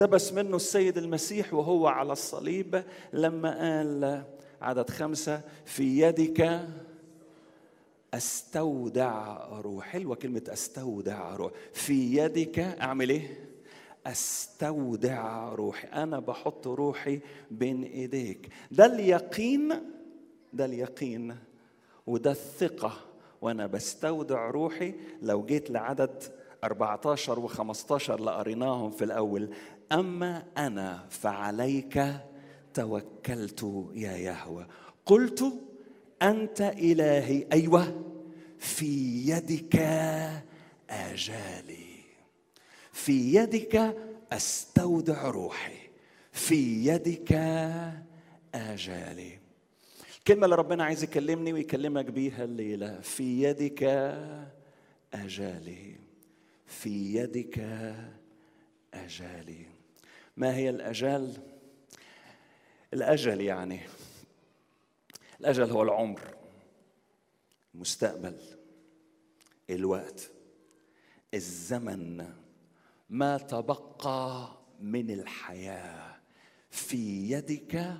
اقتبس منه السيد المسيح وهو على الصليب لما قال عدد خمسة في يدك استودع روح حلوه كلمه استودع روح في يدك اعمل ايه استودع روحي انا بحط روحي بين ايديك ده اليقين ده اليقين وده الثقه وانا بستودع روحي لو جيت لعدد 14 و15 اللي قريناهم في الاول اما انا فعليك توكلت يا يهوه قلت انت الهي ايوه في يدك اجالي في يدك استودع روحي في يدك اجالي الكلمه اللي ربنا عايز يكلمني ويكلمك بيها الليله في يدك اجالي في يدك اجالي ما هي الاجال الاجل يعني الاجل هو العمر المستقبل الوقت الزمن ما تبقى من الحياه في يدك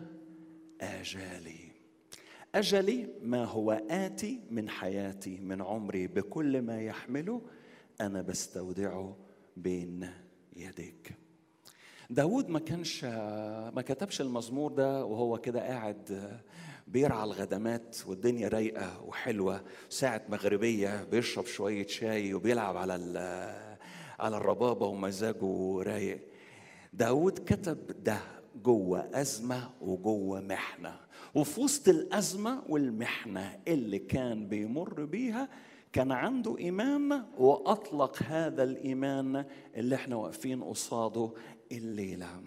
اجالي اجلي ما هو اتي من حياتي من عمري بكل ما يحمله انا بستودعه بين يديك داود ما كانش ما كتبش المزمور ده وهو كده قاعد بيرعى الغدمات والدنيا رايقه وحلوه ساعه مغربيه بيشرب شويه شاي وبيلعب على على الربابه ومزاجه رايق داود كتب ده جوه أزمة وجوه محنة وفي وسط الأزمة والمحنة اللي كان بيمر بيها كان عنده إيمان وأطلق هذا الإيمان اللي احنا واقفين قصاده الليلة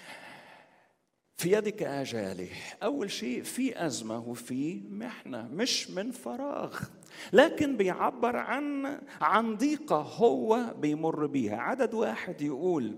في يدك آجالي أول شيء في أزمة وفي محنة مش من فراغ لكن بيعبر عن عن ضيقة هو بيمر بيها عدد واحد يقول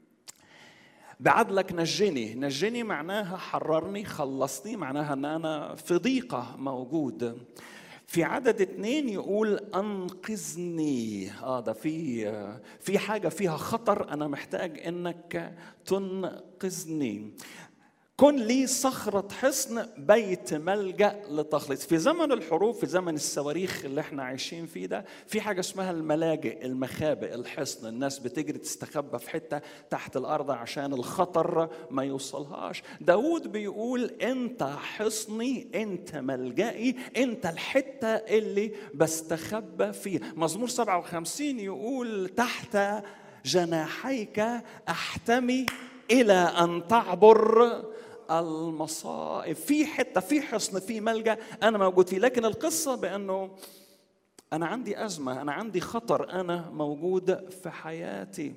بعدلك نجني نجني معناها حررني خلصني معناها ان انا في ضيقه موجود في عدد اتنين يقول انقذني اه ده في في حاجه فيها خطر انا محتاج انك تنقذني كن لي صخرة حصن بيت ملجأ لتخلص في زمن الحروب في زمن الصواريخ اللي احنا عايشين فيه ده في حاجة اسمها الملاجئ المخابئ الحصن الناس بتجري تستخبى في حتة تحت الأرض عشان الخطر ما يوصلهاش داود بيقول انت حصني انت ملجئي انت الحتة اللي بستخبى فيها مزمور 57 يقول تحت جناحيك احتمي الى ان تعبر المصائب في حته في حصن في ملجا انا موجود فيه لكن القصه بانه انا عندي ازمه انا عندي خطر انا موجود في حياتي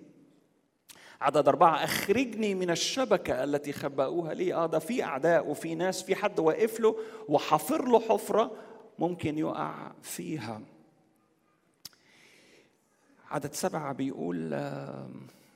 عدد أربعة أخرجني من الشبكة التي خبأوها لي آه ده في أعداء وفي ناس في حد واقف له وحفر له حفرة ممكن يقع فيها عدد سبعة بيقول آه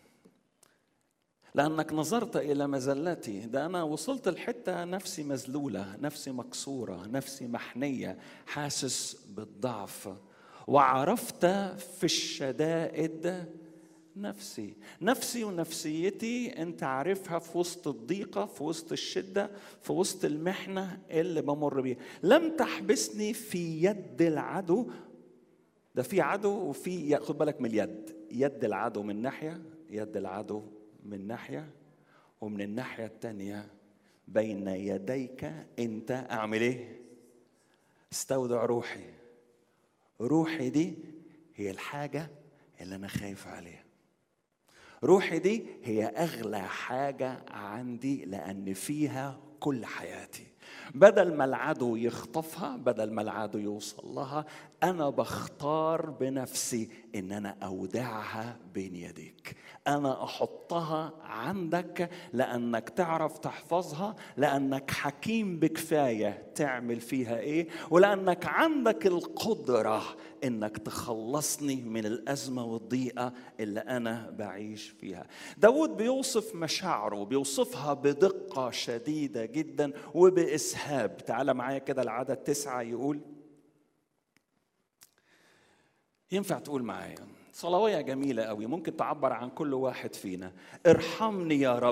لأنك نظرت إلى مزلتي ده أنا وصلت لحتة نفسي مذلولة نفسي مكسورة نفسي محنية حاسس بالضعف وعرفت في الشدائد نفسي نفسي ونفسيتي انت عارفها في وسط الضيقة في وسط الشدة في وسط المحنة اللي بمر بيها لم تحبسني في يد العدو ده في عدو وفي خد بالك من اليد يد العدو من ناحية يد العدو من ناحية ومن الناحية التانية بين يديك أنت أعمل إيه؟ استودع روحي روحي دي هي الحاجة اللي أنا خايف عليها روحي دي هي أغلى حاجة عندي لأن فيها كل حياتي بدل ما العدو يخطفها بدل ما العدو يوصل لها انا بختار بنفسي ان انا اودعها بين يديك انا احطها عندك لانك تعرف تحفظها لانك حكيم بكفايه تعمل فيها ايه ولانك عندك القدره انك تخلصني من الازمه والضيقه اللي انا بعيش فيها داود بيوصف مشاعره بيوصفها بدقه شديده جدا وباسهاب تعال معايا كده العدد تسعه يقول ينفع تقول معايا صلوية جميلة قوي ممكن تعبر عن كل واحد فينا ارحمني يا رب